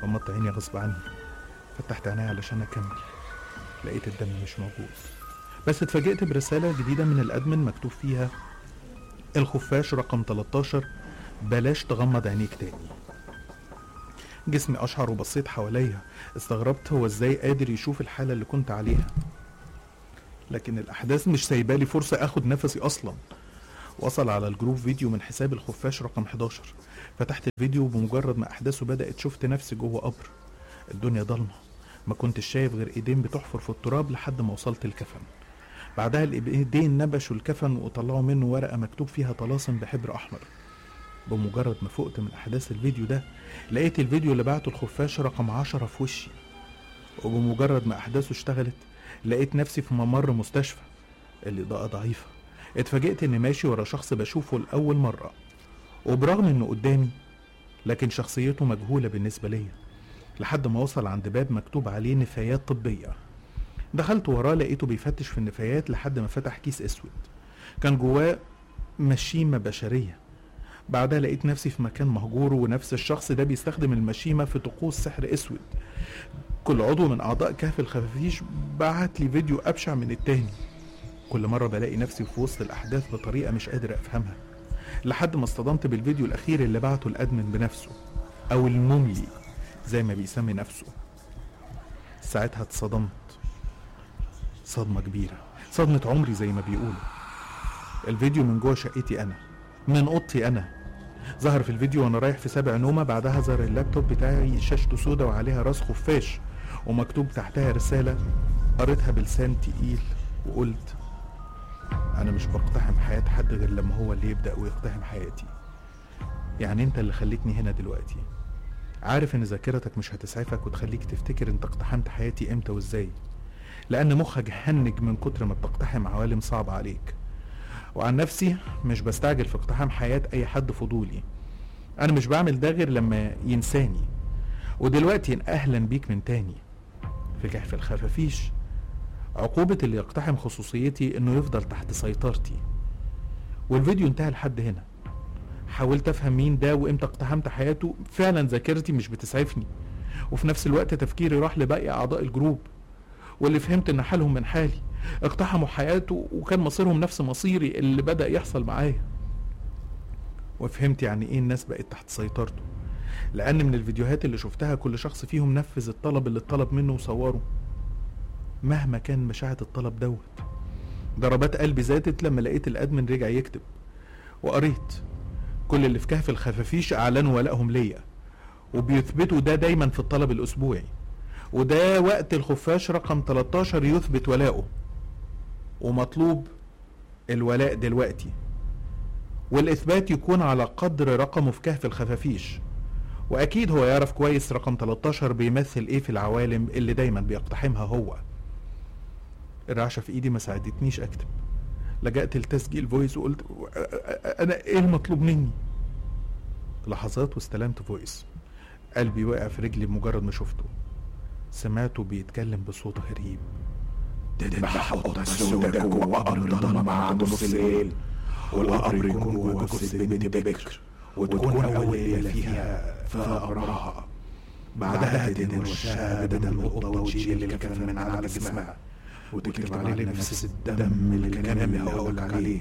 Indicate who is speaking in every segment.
Speaker 1: غمضت عيني غصب عني فتحت عيني علشان اكمل لقيت الدم مش موجود بس اتفاجئت برسالة جديدة من الأدمن مكتوب فيها الخفاش رقم 13 بلاش تغمض عينيك تاني جسمي أشعر وبصيت حواليا استغربت هو ازاي قادر يشوف الحالة اللي كنت عليها لكن الأحداث مش سايبالي فرصة أخد نفسي أصلا وصل على الجروب فيديو من حساب الخفاش رقم 11 فتحت الفيديو وبمجرد ما أحداثه بدأت شفت نفسي جوه قبر الدنيا ضلمة ما كنتش شايف غير ايدين بتحفر في التراب لحد ما وصلت الكفن بعدها الايدين نبشوا الكفن وطلعوا منه ورقة مكتوب فيها طلاسم بحبر أحمر بمجرد ما فقت من أحداث الفيديو ده لقيت الفيديو اللي بعته الخفاش رقم عشرة في وشي وبمجرد ما أحداثه اشتغلت لقيت نفسي في ممر مستشفى الإضاءة ضعيفة اتفاجئت إني ماشي ورا شخص بشوفه لأول مرة وبرغم إنه قدامي لكن شخصيته مجهولة بالنسبة ليا لحد ما وصل عند باب مكتوب عليه نفايات طبية دخلت وراه لقيته بيفتش في النفايات لحد ما فتح كيس اسود كان جواه مشيمة بشرية بعدها لقيت نفسي في مكان مهجور ونفس الشخص ده بيستخدم المشيمة في طقوس سحر اسود كل عضو من اعضاء كهف الخفافيش بعت لي فيديو ابشع من التاني كل مرة بلاقي نفسي في وسط الاحداث بطريقة مش قادر افهمها لحد ما اصطدمت بالفيديو الاخير اللي بعته الادمن بنفسه او المملي زي ما بيسمي نفسه ساعتها اتصدمت صدمة كبيرة صدمة عمري زي ما بيقولوا الفيديو من جوه شقتي انا من اوضتي انا ظهر في الفيديو وانا رايح في سبع نومه بعدها ظهر اللابتوب بتاعي شاشته سودا وعليها راس خفاش ومكتوب تحتها رساله قريتها بلسان تقيل وقلت انا مش بقتحم حياه حد غير لما هو اللي يبدا ويقتحم حياتي يعني انت اللي خليتني هنا دلوقتي عارف ان ذاكرتك مش هتسعفك وتخليك تفتكر انت اقتحمت حياتي امتى وازاي لان مخك هنج من كتر ما بتقتحم عوالم صعبة عليك وعن نفسي مش بستعجل في اقتحام حياة اي حد فضولي انا مش بعمل ده غير لما ينساني ودلوقتي اهلا بيك من تاني في كهف الخفافيش عقوبة اللي يقتحم خصوصيتي انه يفضل تحت سيطرتي والفيديو انتهى لحد هنا حاولت افهم مين ده وامتى اقتحمت حياته فعلا ذاكرتي مش بتسعفني وفي نفس الوقت تفكيري راح لباقي اعضاء الجروب واللي فهمت ان حالهم من حالي اقتحموا حياته وكان مصيرهم نفس مصيري اللي بدأ يحصل معايا وفهمت يعني ايه الناس بقت تحت سيطرته لان من الفيديوهات اللي شفتها كل شخص فيهم نفذ الطلب اللي اتطلب منه وصوره مهما كان مشاعة الطلب دوت ضربات قلبي زادت لما لقيت الادمن رجع يكتب وقريت كل اللي في كهف الخفافيش اعلنوا ولائهم ليا وبيثبتوا ده دايما في الطلب الاسبوعي وده وقت الخفاش رقم 13 يثبت ولاؤه ومطلوب الولاء دلوقتي والاثبات يكون على قدر رقمه في كهف الخفافيش واكيد هو يعرف كويس رقم 13 بيمثل ايه في العوالم اللي دايما بيقتحمها هو الرعشه في ايدي ما ساعدتنيش اكتب لجأت لتسجيل فويس وقلت انا ايه المطلوب مني لحظات واستلمت فويس قلبي وقع في رجلي بمجرد ما شفته سمعته بيتكلم بصوت غريب
Speaker 2: تذبح قطة سودة جوه قبر ضلمة مع نص الليل والقبر يكون جوه جثة بنت بكر وتكون أول ليلة فيها فأمرها بعدها تدهن وشها بدم القطة وتشيل الكفن من على جسمها وتكتب عليه نفس الدم الكلام اللي هقولك عليه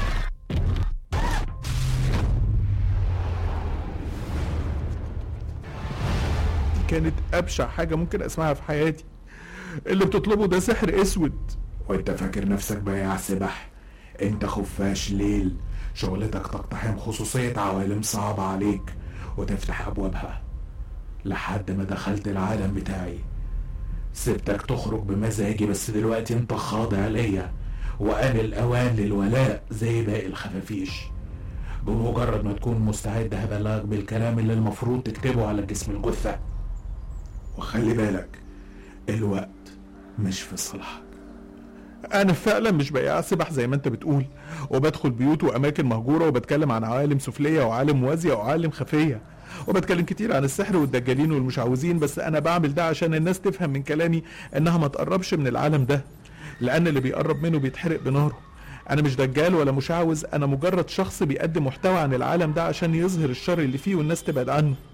Speaker 1: كانت ابشع حاجه ممكن اسمعها في حياتي اللي بتطلبه ده سحر اسود
Speaker 2: وانت فاكر نفسك بياع سبح انت خفاش ليل شغلتك تقتحم خصوصية عوالم صعبة عليك وتفتح أبوابها لحد ما دخلت العالم بتاعي سبتك تخرج بمزاجي بس دلوقتي انت خاضع ليا وآن الأوان للولاء زي باقي الخفافيش بمجرد ما تكون مستعد هبلغك بالكلام اللي المفروض تكتبه على جسم الجثة وخلي بالك الوقت مش في صالحك
Speaker 1: انا فعلا مش بياع سبح زي ما انت بتقول وبدخل بيوت واماكن مهجوره وبتكلم عن عوالم سفليه وعالم موازيه وعالم خفيه وبتكلم كتير عن السحر والدجالين والمشعوذين بس انا بعمل ده عشان الناس تفهم من كلامي انها ما تقربش من العالم ده لان اللي بيقرب منه بيتحرق بناره انا مش دجال ولا مشعوذ انا مجرد شخص بيقدم محتوى عن العالم ده عشان يظهر الشر اللي فيه والناس تبعد عنه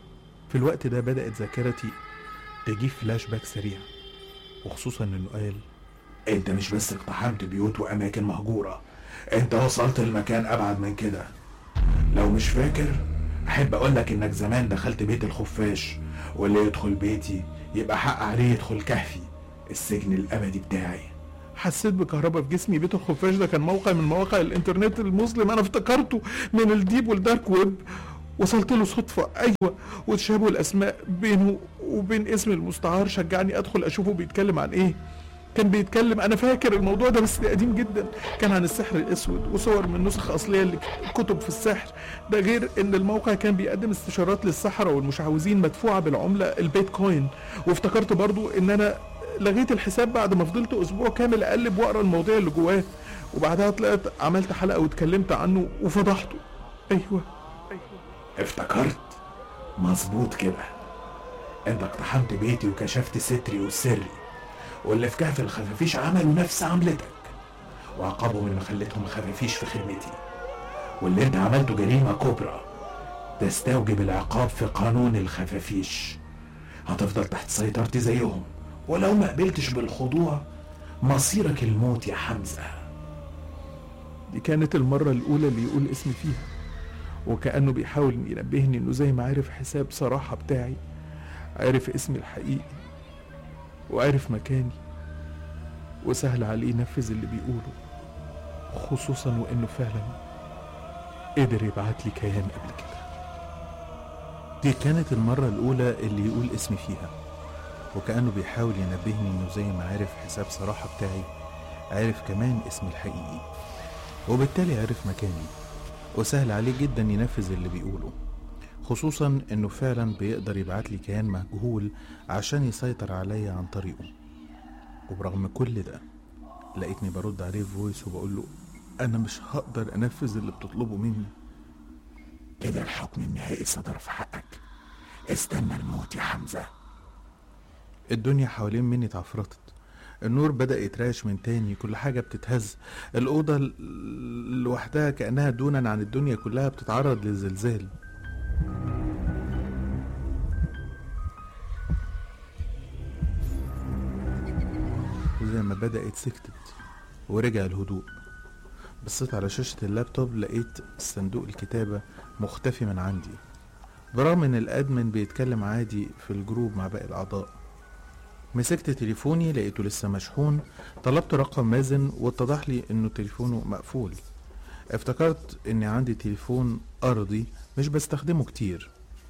Speaker 1: في الوقت ده بدأت ذاكرتي تجيب فلاش باك سريع وخصوصا انه قال
Speaker 2: انت مش بس اقتحمت بيوت واماكن مهجورة انت وصلت لمكان ابعد من كده لو مش فاكر احب اقولك انك زمان دخلت بيت الخفاش واللي يدخل بيتي يبقى حق عليه يدخل كهفي السجن الابدي بتاعي
Speaker 1: حسيت بكهرباء في جسمي بيت الخفاش ده كان موقع من مواقع الانترنت المظلم انا افتكرته من الديب والدارك ويب وصلت له صدفة أيوة وتشابه الأسماء بينه وبين اسم المستعار شجعني أدخل أشوفه بيتكلم عن إيه كان بيتكلم أنا فاكر الموضوع ده بس ده قديم جدا كان عن السحر الأسود وصور من نسخ أصلية لكتب في السحر ده غير إن الموقع كان بيقدم استشارات للسحرة والمشعوذين مدفوعة بالعملة البيتكوين وافتكرت برضو إن أنا لغيت الحساب بعد ما فضلت أسبوع كامل أقلب وأقرأ المواضيع اللي جواه وبعدها طلعت عملت حلقة واتكلمت عنه وفضحته أيوة
Speaker 2: افتكرت مظبوط كده انت اقتحمت بيتي وكشفت ستري وسري واللي في كهف الخفافيش عملوا نفس عملتك وعاقبوا من اللي خلتهم خفافيش في خدمتي واللي انت عملته جريمة كبرى تستوجب العقاب في قانون الخفافيش هتفضل تحت سيطرتي زيهم ولو ما قبلتش بالخضوع مصيرك الموت يا حمزة
Speaker 1: دي كانت المرة الأولى اللي يقول اسمي فيها وكأنه بيحاول ينبهني إنه زي ما عرف حساب صراحة بتاعي عرف اسمي الحقيقي وعرف مكاني وسهل عليه ينفذ اللي بيقوله خصوصا وإنه فعلا قدر يبعت لي كيان قبل كده دي كانت المرة الأولى اللي يقول اسمي فيها وكأنه بيحاول ينبهني إنه زي ما عرف حساب صراحة بتاعي عرف كمان اسمي الحقيقي وبالتالي عرف مكاني وسهل عليه جدا ينفذ اللي بيقوله خصوصا انه فعلا بيقدر يبعت لي كيان مجهول عشان يسيطر عليا عن طريقه وبرغم كل ده لقيتني برد عليه فويس وبقول له انا مش هقدر انفذ اللي بتطلبه مني
Speaker 2: كده الحكم النهائي صدر في حقك استنى الموت يا حمزة
Speaker 1: الدنيا حوالين مني اتعفرطت النور بدأ يتراش من تاني كل حاجة بتتهز الأوضة ل- لوحدها كأنها دونا عن الدنيا كلها بتتعرض للزلزال وزي ما بدأت سكتت ورجع الهدوء بصيت على شاشة اللابتوب لقيت صندوق الكتابة مختفي من عندي برغم ان الادمن بيتكلم عادي في الجروب مع باقي الاعضاء مسكت تليفوني لقيته لسه مشحون طلبت رقم مازن واتضح لي انه تليفونه مقفول افتكرت اني عندي تليفون ارضي مش بستخدمه كتير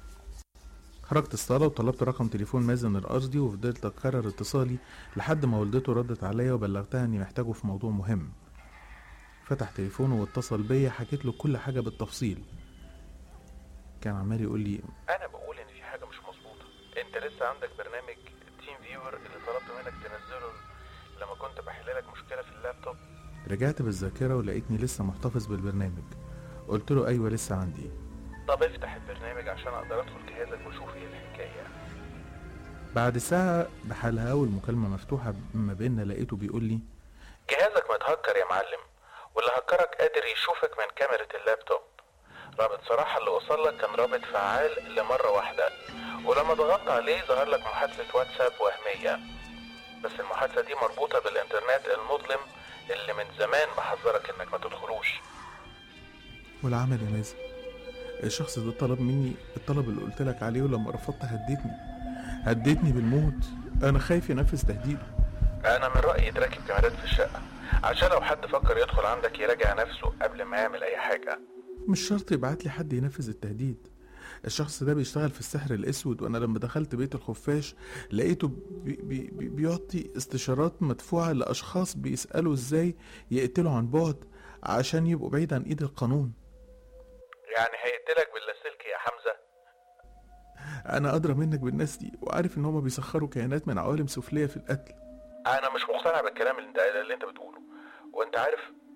Speaker 1: خرجت الصالة وطلبت رقم تليفون مازن الأرضي وفضلت أكرر اتصالي لحد ما والدته ردت عليا وبلغتها إني محتاجه في موضوع مهم فتح تليفونه واتصل بيا حكيت له كل حاجة بالتفصيل كان عمال يقول لي
Speaker 3: انا بقول ان في حاجه مش مظبوطه انت لسه عندك برنامج تيم فيور اللي طلبت منك تنزله لما كنت بحل لك مشكله في اللابتوب
Speaker 1: رجعت بالذاكرة ولقيتني لسه محتفظ بالبرنامج قلت له أيوة لسه عندي
Speaker 3: طب افتح البرنامج عشان اقدر ادخل جهازك واشوف ايه الحكايه
Speaker 1: بعد ساعة بحالها والمكالمة مفتوحة ما بيننا لقيته بيقول لي
Speaker 3: جهازك متهكر يا معلم واللي هكرك قادر يشوفك من كاميرا اللابتوب رابط صراحة اللي وصل لك كان رابط فعال لمرة واحدة ولما ضغطت عليه ظهر لك محادثة واتساب وهمية بس المحادثة دي مربوطة بالإنترنت المظلم اللي من زمان بحذرك إنك ما تدخلوش
Speaker 1: والعمل يا مازن الشخص ده طلب مني الطلب اللي قلت لك عليه ولما رفضت هددني هددني بالموت انا خايف ينفذ تهديده
Speaker 3: أنا من رأيي تركب كاميرات في الشقة عشان لو حد فكر يدخل عندك يراجع نفسه قبل ما يعمل أي حاجة
Speaker 1: مش شرط يبعت لي حد ينفذ التهديد الشخص ده بيشتغل في السحر الاسود وانا لما دخلت بيت الخفاش لقيته بي بي بي بيعطي استشارات مدفوعة لاشخاص بيسألوا ازاي يقتلوا عن بعد عشان يبقوا بعيد عن ايد القانون
Speaker 3: يعني هيقتلك باللاسلكي يا حمزة
Speaker 1: انا ادرى منك بالناس دي وعارف ان هما بيسخروا كيانات من عوالم سفلية في القتل
Speaker 3: أنا مش مقتنع بالكلام اللي أنت اللي أنت بتقوله وأنت عارف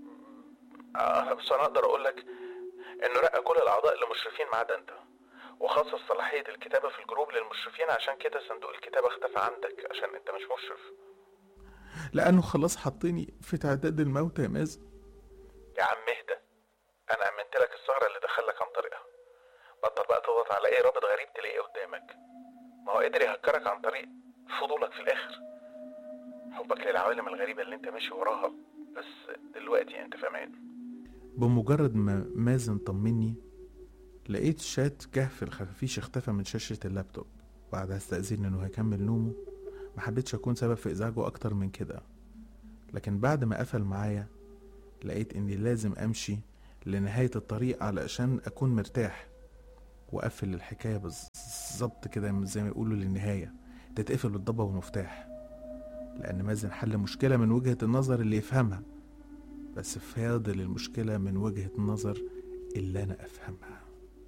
Speaker 3: آه، بس أنا أقدر أقول لك إنه رقى كل الأعضاء اللي مشرفين ما عدا أنت وخصص صلاحية الكتابة في الجروب للمشرفين عشان كده صندوق الكتابة اختفى عندك عشان أنت مش مشرف
Speaker 1: لانه خلاص حطني في تعداد الموت يا مازن
Speaker 3: يا عم اهدى أنا أمنت لك السهرة اللي دخلك عن طريقها بطل بقى تضغط على اي رابط غريب تلاقيه قدامك ما هو قدر يهكرك عن طريق فضولك في الاخر حبك للعوالم الغريبة اللي انت ماشي وراها بس دلوقتي انت في امان
Speaker 1: بمجرد ما مازن طمني لقيت شات كهف الخفافيش اختفى من شاشة اللابتوب بعدها استأذني انه هيكمل نومه ما حبيتش اكون سبب في ازعاجه اكتر من كده لكن بعد ما قفل معايا لقيت اني لازم امشي لنهاية الطريق علشان اكون مرتاح واقفل الحكاية بالظبط كده زي ما يقولوا للنهاية تتقفل بالضبة والمفتاح لأن مازن حل مشكلة من وجهة النظر اللي يفهمها بس فاضل المشكلة من وجهة النظر اللي أنا أفهمها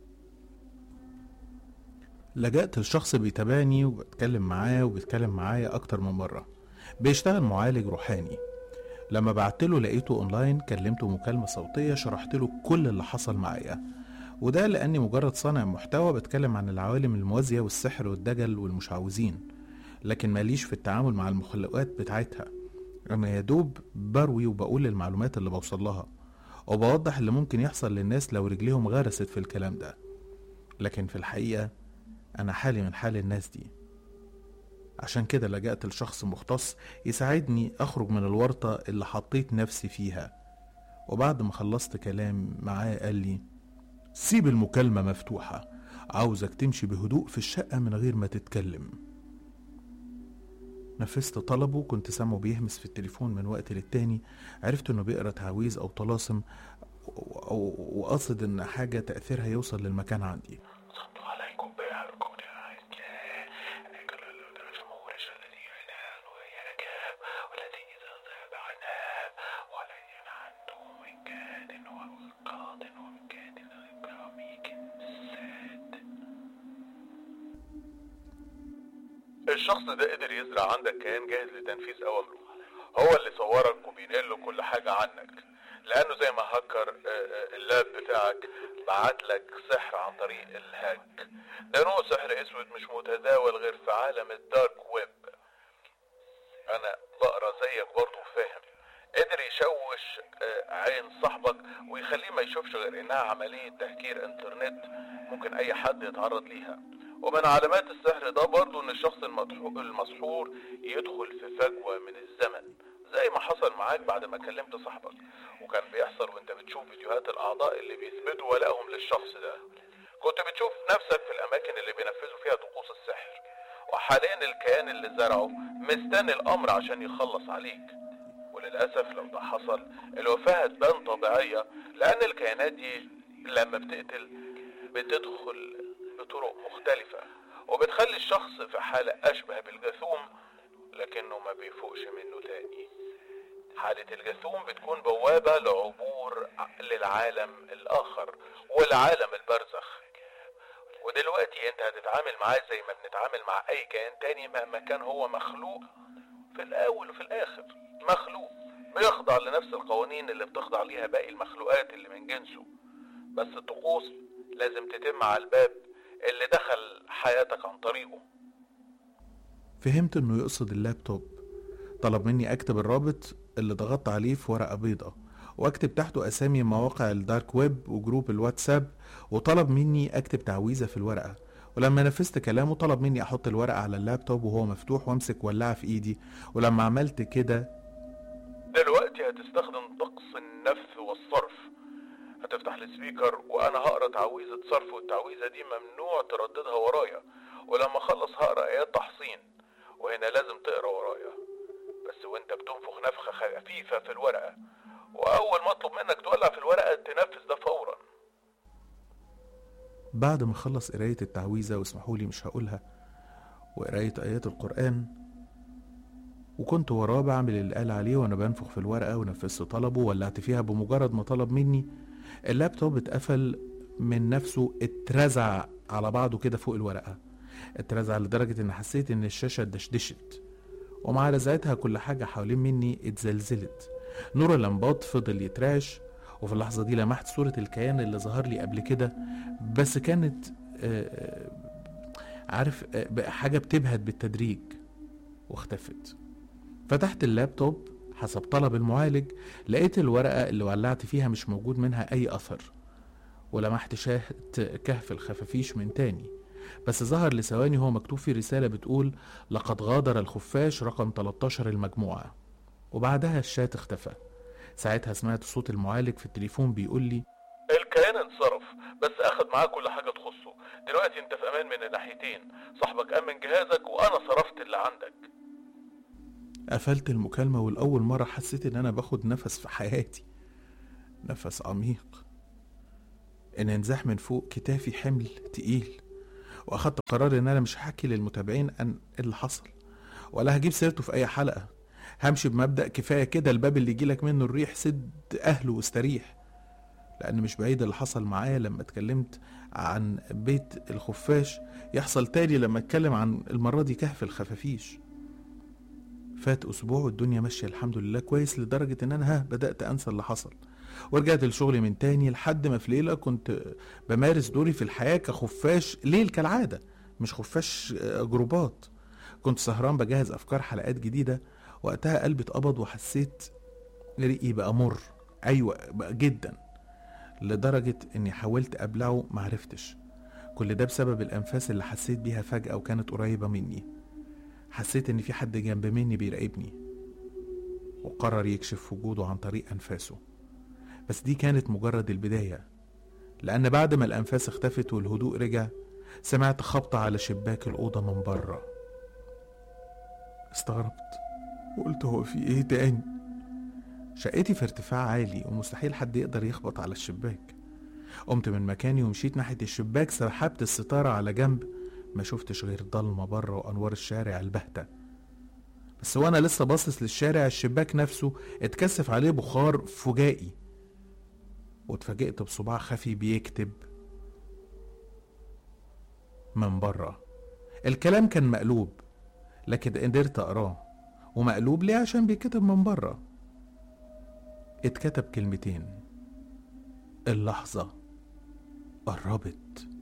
Speaker 1: لجأت لشخص بيتابعني وبتكلم معاه وبيتكلم معايا أكتر من مرة بيشتغل معالج روحاني لما بعتله لقيته أونلاين كلمته مكالمة صوتية شرحت له كل اللي حصل معايا وده لأني مجرد صانع محتوى بتكلم عن العوالم الموازية والسحر والدجل والمشعوذين لكن ماليش في التعامل مع المخلوقات بتاعتها أنا يا دوب بروي وبقول المعلومات اللي بوصل لها وبوضح اللي ممكن يحصل للناس لو رجليهم غرست في الكلام ده لكن في الحقيقة أنا حالي من حال الناس دي عشان كده لجأت لشخص مختص يساعدني أخرج من الورطة اللي حطيت نفسي فيها وبعد ما خلصت كلام معاه قال لي سيب المكالمة مفتوحة عاوزك تمشي بهدوء في الشقة من غير ما تتكلم نفذت طلبه كنت سامعه بيهمس في التليفون من وقت للتاني عرفت انه بيقرا تعويذ او طلاسم و- و- وقصد ان حاجة تأثيرها يوصل للمكان عندي
Speaker 3: صلوا عليكم بأركم كل الأمور الذي عنان وإياك والتي إذا ذهب عناب والذي عنده من كاد وقاض ومن كاد كراميك ساد الشخص ده قدر يزرع عندك كيان جاهز لتنفيذ أوامره هو اللي صورك وبينقل له كل حاجة عنك لأنه زي ما هكر آه، آه، اللاب بتاعك بعت لك سحر عن طريق الهاك ده نوع سحر اسود مش متداول غير في عالم الدارك ويب انا بقرا زيك برضه فاهم قدر يشوش آه، عين صاحبك ويخليه ما يشوفش غير انها عملية تهكير انترنت ممكن اي حد يتعرض ليها ومن علامات السحر ده برضه ان الشخص المدحو- المسحور يدخل في فجوة من الزمن زي ما حصل معاك بعد ما كلمت صاحبك وكان بيحصل وانت بتشوف فيديوهات الاعضاء اللي بيثبتوا ولائهم للشخص ده كنت بتشوف نفسك في الاماكن اللي بينفذوا فيها طقوس السحر وحاليا الكيان اللي زرعه مستني الامر عشان يخلص عليك وللاسف لو ده حصل الوفاة هتبان طبيعية لان الكيانات دي لما بتقتل بتدخل بطرق مختلفة وبتخلي الشخص في حالة اشبه بالجاثوم لكنه ما بيفوقش منه تاني حالة الجاثوم بتكون بوابة لعبور للعالم الآخر والعالم البرزخ ودلوقتي انت هتتعامل معاه زي ما بنتعامل مع اي كائن تاني مهما كان هو مخلوق في الاول وفي الاخر مخلوق بيخضع لنفس القوانين اللي بتخضع ليها باقي المخلوقات اللي من جنسه بس الطقوس لازم تتم على الباب اللي دخل حياتك عن طريقه
Speaker 1: فهمت انه يقصد اللابتوب طلب مني اكتب الرابط اللي ضغطت عليه في ورقة بيضة واكتب تحته اسامي مواقع الدارك ويب وجروب الواتساب وطلب مني اكتب تعويذة في الورقة ولما نفذت كلامه طلب مني احط الورقة على اللابتوب وهو مفتوح وامسك ولاعة في ايدي ولما عملت كده
Speaker 3: دلوقتي هتستخدم طقس النفث والصرف هتفتح السبيكر وانا هقرا تعويذة صرف والتعويذة دي ممنوع ترددها ورايا ولما اخلص هقرا ايات تحصين وهنا لازم تقرا ورايا بس وانت بتنفخ نفخة خفيفة في الورقة واول ما اطلب منك تولع في الورقة تنفذ ده فورا
Speaker 1: بعد ما خلص قراية التعويذة واسمحولي مش هقولها وقراية آيات القرآن وكنت وراه بعمل اللي قال عليه وانا بنفخ في الورقة ونفذت طلبه ولعت فيها بمجرد ما طلب مني اللابتوب اتقفل من نفسه اترزع على بعضه كده فوق الورقة اترزع لدرجة ان حسيت ان الشاشة اتدشدشت ومع رزعتها كل حاجة حوالين مني اتزلزلت نور اللمبات فضل يترعش وفي اللحظة دي لمحت صورة الكيان اللي ظهر لي قبل كده بس كانت آه، آه، عارف آه، بقى حاجة بتبهت بالتدريج واختفت فتحت اللابتوب حسب طلب المعالج لقيت الورقة اللي ولعت فيها مش موجود منها أي أثر ولمحت شاهد كهف الخفافيش من تاني بس ظهر لثواني هو مكتوب في رسالة بتقول لقد غادر الخفاش رقم 13 المجموعة وبعدها الشات اختفى ساعتها سمعت صوت المعالج في التليفون بيقول لي
Speaker 3: الكيان انصرف بس اخد معاه كل حاجة تخصه دلوقتي انت في امان من الناحيتين صاحبك امن جهازك وانا صرفت اللي عندك
Speaker 1: قفلت المكالمة والأول مرة حسيت إن أنا باخد نفس في حياتي نفس عميق إن انزاح من فوق كتافي حمل تقيل وأخدت قرار إن أنا مش هحكي للمتابعين عن اللي حصل ولا هجيب سيرته في أي حلقة همشي بمبدأ كفاية كده الباب اللي يجيلك منه الريح سد أهله واستريح لأن مش بعيد اللي حصل معايا لما اتكلمت عن بيت الخفاش يحصل تاني لما اتكلم عن المرة دي كهف الخفافيش فات اسبوع والدنيا ماشيه الحمد لله كويس لدرجه ان انا ها بدات انسى اللي حصل ورجعت لشغلي من تاني لحد ما في ليله كنت بمارس دوري في الحياه كخفاش ليل كالعاده مش خفاش آه، جروبات كنت سهران بجهز افكار حلقات جديده وقتها قلبي اتقبض وحسيت ريقي بقى مر ايوه بقى جدا لدرجه اني حاولت ابلعه معرفتش كل ده بسبب الانفاس اللي حسيت بيها فجاه وكانت قريبه مني حسيت ان في حد جنب مني بيراقبني وقرر يكشف وجوده عن طريق انفاسه بس دي كانت مجرد البدايه لان بعد ما الانفاس اختفت والهدوء رجع سمعت خبطه على شباك الاوضه من بره استغربت وقلت هو في ايه تاني شقتي في ارتفاع عالي ومستحيل حد يقدر يخبط على الشباك قمت من مكاني ومشيت ناحيه الشباك سحبت الستاره على جنب ما شفتش غير ضلمة بره وأنوار الشارع البهتة بس وأنا لسه باصص للشارع الشباك نفسه اتكثف عليه بخار فجائي واتفاجئت بصباع خفي بيكتب من بره الكلام كان مقلوب لكن قدرت أقراه ومقلوب ليه عشان بيكتب من بره اتكتب كلمتين اللحظة قربت